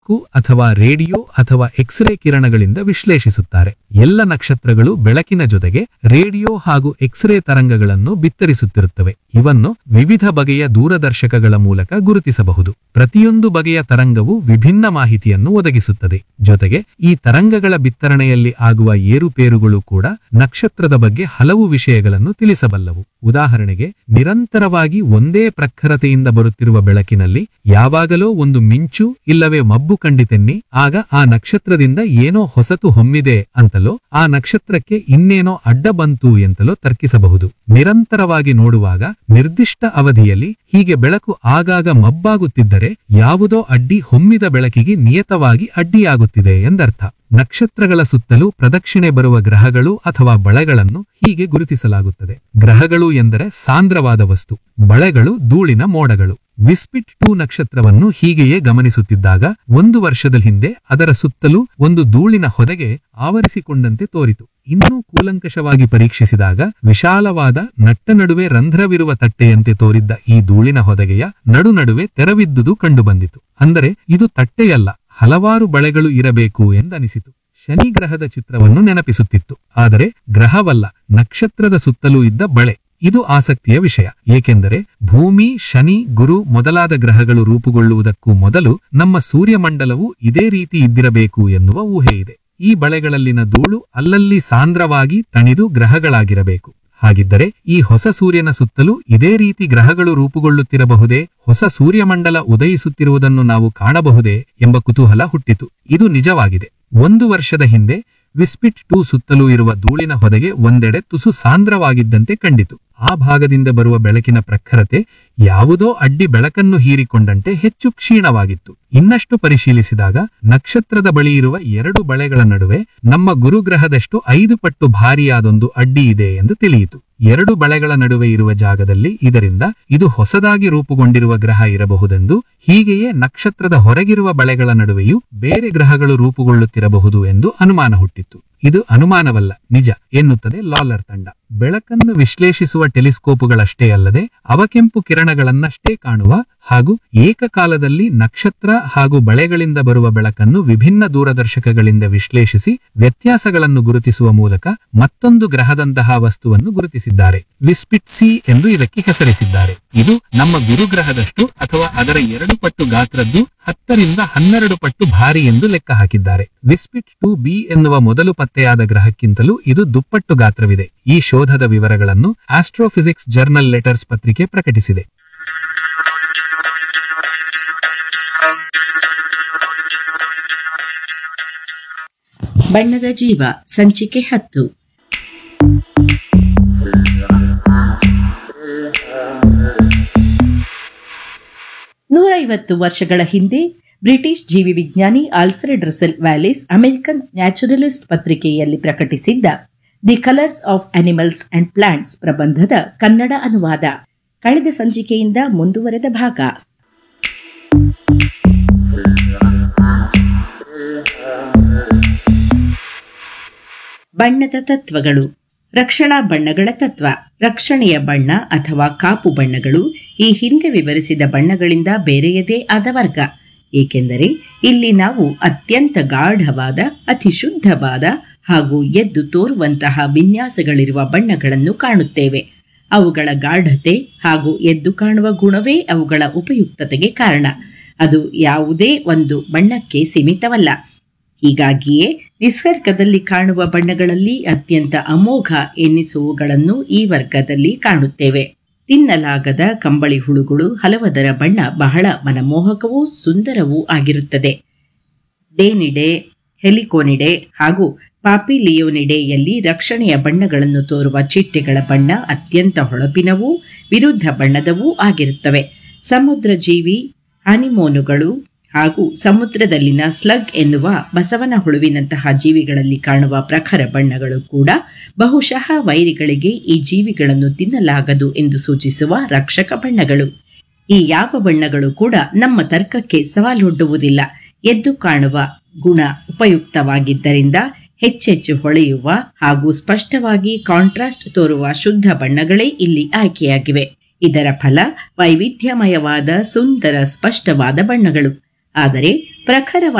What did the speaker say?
ಬೆಳಕು ಅಥವಾ ರೇಡಿಯೋ ಅಥವಾ ಎಕ್ಸ್ರೇ ಕಿರಣಗಳಿಂದ ವಿಶ್ಲೇಷಿಸುತ್ತಾರೆ ಎಲ್ಲ ನಕ್ಷತ್ರಗಳು ಬೆಳಕಿನ ಜೊತೆಗೆ ರೇಡಿಯೋ ಹಾಗೂ ಎಕ್ಸ್ರೇ ತರಂಗಗಳನ್ನು ಬಿತ್ತರಿಸುತ್ತಿರುತ್ತವೆ ಇವನ್ನು ವಿವಿಧ ಬಗೆಯ ದೂರದರ್ಶಕಗಳ ಮೂಲಕ ಗುರುತಿಸಬಹುದು ಪ್ರತಿಯೊಂದು ಬಗೆಯ ತರಂಗವು ವಿಭಿನ್ನ ಮಾಹಿತಿಯನ್ನು ಒದಗಿಸುತ್ತದೆ ಜೊತೆಗೆ ಈ ತರಂಗಗಳ ಬಿತ್ತರಣೆಯಲ್ಲಿ ಆಗುವ ಏರುಪೇರುಗಳು ಕೂಡ ನಕ್ಷತ್ರದ ಬಗ್ಗೆ ಹಲವು ವಿಷಯಗಳನ್ನು ತಿಳಿಸಬಲ್ಲವು ಉದಾಹರಣೆಗೆ ನಿರಂತರವಾಗಿ ಒಂದೇ ಪ್ರಖರತೆಯಿಂದ ಬರುತ್ತಿರುವ ಬೆಳಕಿನಲ್ಲಿ ಯಾವಾಗಲೋ ಒಂದು ಮಿಂಚು ಇಲ್ಲವೇ ಮಬ್ಬು ಕಂಡಿತೆನ್ನಿ ಆಗ ಆ ನಕ್ಷತ್ರದಿಂದ ಏನೋ ಹೊಸತು ಹೊಮ್ಮಿದೆ ಅಂತಲೋ ಆ ನಕ್ಷತ್ರಕ್ಕೆ ಇನ್ನೇನೋ ಅಡ್ಡ ಬಂತು ಎಂತಲೋ ತರ್ಕಿಸಬಹುದು ನಿರಂತರವಾಗಿ ನೋಡುವಾಗ ನಿರ್ದಿಷ್ಟ ಅವಧಿಯಲ್ಲಿ ಹೀಗೆ ಬೆಳಕು ಆಗಾಗ ಮಬ್ಬಾಗುತ್ತಿದ್ದರೆ ಯಾವುದೋ ಅಡ್ಡಿ ಹೊಮ್ಮಿದ ಬೆಳಕಿಗೆ ನಿಯತವಾಗಿ ಅಡ್ಡಿಯಾಗುತ್ತಿದೆ ಎಂದರ್ಥ ನಕ್ಷತ್ರಗಳ ಸುತ್ತಲೂ ಪ್ರದಕ್ಷಿಣೆ ಬರುವ ಗ್ರಹಗಳು ಅಥವಾ ಬಳೆಗಳನ್ನು ಹೀಗೆ ಗುರುತಿಸಲಾಗುತ್ತದೆ ಗ್ರಹಗಳು ಎಂದರೆ ಸಾಂದ್ರವಾದ ವಸ್ತು ಬಳೆಗಳು ಧೂಳಿನ ಮೋಡಗಳು ವಿಸ್ಪಿಟ್ ಟೂ ನಕ್ಷತ್ರವನ್ನು ಹೀಗೆಯೇ ಗಮನಿಸುತ್ತಿದ್ದಾಗ ಒಂದು ವರ್ಷದ ಹಿಂದೆ ಅದರ ಸುತ್ತಲೂ ಒಂದು ಧೂಳಿನ ಹೊದೆಗೆ ಆವರಿಸಿಕೊಂಡಂತೆ ತೋರಿತು ಇನ್ನೂ ಕೂಲಂಕಷವಾಗಿ ಪರೀಕ್ಷಿಸಿದಾಗ ವಿಶಾಲವಾದ ನಟ್ಟ ನಡುವೆ ರಂಧ್ರವಿರುವ ತಟ್ಟೆಯಂತೆ ತೋರಿದ್ದ ಈ ಧೂಳಿನ ಹೊದಗೆಯ ನಡು ನಡುವೆ ತೆರವಿದ್ದುದು ಕಂಡುಬಂದಿತು ಅಂದರೆ ಇದು ತಟ್ಟೆಯಲ್ಲ ಹಲವಾರು ಬಳೆಗಳು ಇರಬೇಕು ಎಂದನಿಸಿತು ಶನಿ ಗ್ರಹದ ಚಿತ್ರವನ್ನು ನೆನಪಿಸುತ್ತಿತ್ತು ಆದರೆ ಗ್ರಹವಲ್ಲ ನಕ್ಷತ್ರದ ಸುತ್ತಲೂ ಇದ್ದ ಬಳೆ ಇದು ಆಸಕ್ತಿಯ ವಿಷಯ ಏಕೆಂದರೆ ಭೂಮಿ ಶನಿ ಗುರು ಮೊದಲಾದ ಗ್ರಹಗಳು ರೂಪುಗೊಳ್ಳುವುದಕ್ಕೂ ಮೊದಲು ನಮ್ಮ ಸೂರ್ಯಮಂಡಲವು ಇದೇ ರೀತಿ ಇದ್ದಿರಬೇಕು ಎನ್ನುವ ಊಹೆ ಇದೆ ಈ ಬಳೆಗಳಲ್ಲಿನ ಧೂಳು ಅಲ್ಲಲ್ಲಿ ಸಾಂದ್ರವಾಗಿ ತಣಿದು ಗ್ರಹಗಳಾಗಿರಬೇಕು ಹಾಗಿದ್ದರೆ ಈ ಹೊಸ ಸೂರ್ಯನ ಸುತ್ತಲೂ ಇದೇ ರೀತಿ ಗ್ರಹಗಳು ರೂಪುಗೊಳ್ಳುತ್ತಿರಬಹುದೇ ಹೊಸ ಸೂರ್ಯಮಂಡಲ ಉದಯಿಸುತ್ತಿರುವುದನ್ನು ನಾವು ಕಾಣಬಹುದೇ ಎಂಬ ಕುತೂಹಲ ಹುಟ್ಟಿತು ಇದು ನಿಜವಾಗಿದೆ ಒಂದು ವರ್ಷದ ಹಿಂದೆ ವಿಸ್ಪಿಟ್ ಟೂ ಸುತ್ತಲೂ ಇರುವ ಧೂಳಿನ ಹೊದೆಗೆ ಒಂದೆಡೆ ತುಸು ಸಾಂದ್ರವಾಗಿದ್ದಂತೆ ಕಂಡಿತು ಆ ಭಾಗದಿಂದ ಬರುವ ಬೆಳಕಿನ ಪ್ರಖರತೆ ಯಾವುದೋ ಅಡ್ಡಿ ಬೆಳಕನ್ನು ಹೀರಿಕೊಂಡಂತೆ ಹೆಚ್ಚು ಕ್ಷೀಣವಾಗಿತ್ತು ಇನ್ನಷ್ಟು ಪರಿಶೀಲಿಸಿದಾಗ ನಕ್ಷತ್ರದ ಬಳಿ ಇರುವ ಎರಡು ಬಳೆಗಳ ನಡುವೆ ನಮ್ಮ ಗುರುಗ್ರಹದಷ್ಟು ಐದು ಪಟ್ಟು ಭಾರಿಯಾದೊಂದು ಅಡ್ಡಿ ಇದೆ ಎಂದು ತಿಳಿಯಿತು ಎರಡು ಬಳೆಗಳ ನಡುವೆ ಇರುವ ಜಾಗದಲ್ಲಿ ಇದರಿಂದ ಇದು ಹೊಸದಾಗಿ ರೂಪುಗೊಂಡಿರುವ ಗ್ರಹ ಇರಬಹುದೆಂದು ಹೀಗೆಯೇ ನಕ್ಷತ್ರದ ಹೊರಗಿರುವ ಬಳೆಗಳ ನಡುವೆಯೂ ಬೇರೆ ಗ್ರಹಗಳು ರೂಪುಗೊಳ್ಳುತ್ತಿರಬಹುದು ಎಂದು ಅನುಮಾನ ಹುಟ್ಟಿತ್ತು ಇದು ಅನುಮಾನವಲ್ಲ ನಿಜ ಎನ್ನುತ್ತದೆ ಲಾಲರ್ ತಂಡ ಬೆಳಕನ್ನು ವಿಶ್ಲೇಷಿಸುವ ಟೆಲಿಸ್ಕೋಪುಗಳಷ್ಟೇ ಅಲ್ಲದೆ ಅವಕೆಂಪು ಕಿರಣಗಳನ್ನಷ್ಟೇ ಕಾಣುವ ಹಾಗೂ ಏಕಕಾಲದಲ್ಲಿ ನಕ್ಷತ್ರ ಹಾಗೂ ಬಳೆಗಳಿಂದ ಬರುವ ಬೆಳಕನ್ನು ವಿಭಿನ್ನ ದೂರದರ್ಶಕಗಳಿಂದ ವಿಶ್ಲೇಷಿಸಿ ವ್ಯತ್ಯಾಸಗಳನ್ನು ಗುರುತಿಸುವ ಮೂಲಕ ಮತ್ತೊಂದು ಗ್ರಹದಂತಹ ವಸ್ತುವನ್ನು ಗುರುತಿಸಿದ್ದಾರೆ ವಿಸ್ಪಿಟ್ ಸಿ ಎಂದು ಇದಕ್ಕೆ ಹೆಸರಿಸಿದ್ದಾರೆ ಇದು ನಮ್ಮ ಗುರುಗ್ರಹದಷ್ಟು ಅಥವಾ ಅದರ ಎರಡು ಪಟ್ಟು ಗಾತ್ರದ್ದು ಹತ್ತರಿಂದ ಹನ್ನೆರಡು ಪಟ್ಟು ಭಾರಿ ಎಂದು ಲೆಕ್ಕ ಹಾಕಿದ್ದಾರೆ ವಿಸ್ಪಿಟ್ ಟು ಬಿ ಎನ್ನುವ ಮೊದಲು ಪತ್ತೆಯಾದ ಗ್ರಹಕ್ಕಿಂತಲೂ ಇದು ದುಪ್ಪಟ್ಟು ಗಾತ್ರವಿದೆ ಈ ಶೋಧದ ವಿವರಗಳನ್ನು ಆಸ್ಟ್ರೋಫಿಸಿಕ್ಸ್ ಜರ್ನಲ್ ಲೆಟರ್ಸ್ ಪತ್ರಿಕೆ ಪ್ರಕಟಿಸಿದೆ ಬಣ್ಣದ ಜೀವ ಸಂಚಿಕೆ ಹತ್ತು ನೂರೈವತ್ತು ವರ್ಷಗಳ ಹಿಂದೆ ಬ್ರಿಟಿಷ್ ಜೀವಿ ವಿಜ್ಞಾನಿ Alfred Russel Wallace American naturalist ಪತ್ರಿಕೆಯಲ್ಲಿ ಪ್ರಕಟಿಸಿದ್ದ the colours of animals and plants ಪ್ರಬಂಧದ ಕನ್ನಡ ಅನುವಾದ ಕಳೆದ ಸಂಚಿಕೆಯಿಂದ ಮುಂದುವರೆದ ಭಾಗ ಬಣ್ಣದ ತತ್ವಗಳು ರಕ್ಷಣಾ ಬಣ್ಣಗಳ ತತ್ವ ರಕ್ಷಣೆಯ ಬಣ್ಣ ಅಥವಾ ಕಾಪು ಬಣ್ಣಗಳು ಈ ಹಿಂದೆ ವಿವರಿಸಿದ ಬಣ್ಣಗಳಿಂದ ಬೇರೆಯದೇ ಆದ ವರ್ಗ ಏಕೆಂದರೆ ಇಲ್ಲಿ ನಾವು ಅತ್ಯಂತ ಗಾಢವಾದ ಅತಿ ಶುದ್ಧವಾದ ಹಾಗೂ ಎದ್ದು ತೋರುವಂತಹ ವಿನ್ಯಾಸಗಳಿರುವ ಬಣ್ಣಗಳನ್ನು ಕಾಣುತ್ತೇವೆ ಅವುಗಳ ಗಾಢತೆ ಹಾಗೂ ಎದ್ದು ಕಾಣುವ ಗುಣವೇ ಅವುಗಳ ಉಪಯುಕ್ತತೆಗೆ ಕಾರಣ ಅದು ಯಾವುದೇ ಒಂದು ಬಣ್ಣಕ್ಕೆ ಸೀಮಿತವಲ್ಲ ಹೀಗಾಗಿಯೇ ನಿಸರ್ಗದಲ್ಲಿ ಕಾಣುವ ಬಣ್ಣಗಳಲ್ಲಿ ಅತ್ಯಂತ ಅಮೋಘ ಎನ್ನಿಸುವುಗಳನ್ನು ಈ ವರ್ಗದಲ್ಲಿ ಕಾಣುತ್ತೇವೆ ತಿನ್ನಲಾಗದ ಕಂಬಳಿ ಹುಳುಗಳು ಹಲವದರ ಬಣ್ಣ ಬಹಳ ಮನಮೋಹಕವೂ ಸುಂದರವೂ ಆಗಿರುತ್ತದೆ ಡೇನಿಡೆ ಹೆಲಿಕೋನಿಡೆ ಹಾಗೂ ಪಾಪಿಲಿಯೋನಿಡೆಯಲ್ಲಿ ರಕ್ಷಣೆಯ ಬಣ್ಣಗಳನ್ನು ತೋರುವ ಚಿಟ್ಟೆಗಳ ಬಣ್ಣ ಅತ್ಯಂತ ಹೊಳಪಿನವೂ ವಿರುದ್ಧ ಬಣ್ಣದವೂ ಆಗಿರುತ್ತವೆ ಸಮುದ್ರ ಜೀವಿ ಅನಿಮೋನುಗಳು ಹಾಗೂ ಸಮುದ್ರದಲ್ಲಿನ ಸ್ಲಗ್ ಎನ್ನುವ ಬಸವನ ಹುಳುವಿನಂತಹ ಜೀವಿಗಳಲ್ಲಿ ಕಾಣುವ ಪ್ರಖರ ಬಣ್ಣಗಳು ಕೂಡ ಬಹುಶಃ ವೈರಿಗಳಿಗೆ ಈ ಜೀವಿಗಳನ್ನು ತಿನ್ನಲಾಗದು ಎಂದು ಸೂಚಿಸುವ ರಕ್ಷಕ ಬಣ್ಣಗಳು ಈ ಯಾವ ಬಣ್ಣಗಳು ಕೂಡ ನಮ್ಮ ತರ್ಕಕ್ಕೆ ಸವಾಲೊಡ್ಡುವುದಿಲ್ಲ ಎದ್ದು ಕಾಣುವ ಗುಣ ಉಪಯುಕ್ತವಾಗಿದ್ದರಿಂದ ಹೆಚ್ಚೆಚ್ಚು ಹೊಳೆಯುವ ಹಾಗೂ ಸ್ಪಷ್ಟವಾಗಿ ಕಾಂಟ್ರಾಸ್ಟ್ ತೋರುವ ಶುದ್ಧ ಬಣ್ಣಗಳೇ ಇಲ್ಲಿ ಆಯ್ಕೆಯಾಗಿವೆ ಇದರ ಫಲ ವೈವಿಧ್ಯಮಯವಾದ ಸುಂದರ ಸ್ಪಷ್ಟವಾದ ಬಣ್ಣಗಳು ಆದರೆ ಪ್ರಖರವಾದ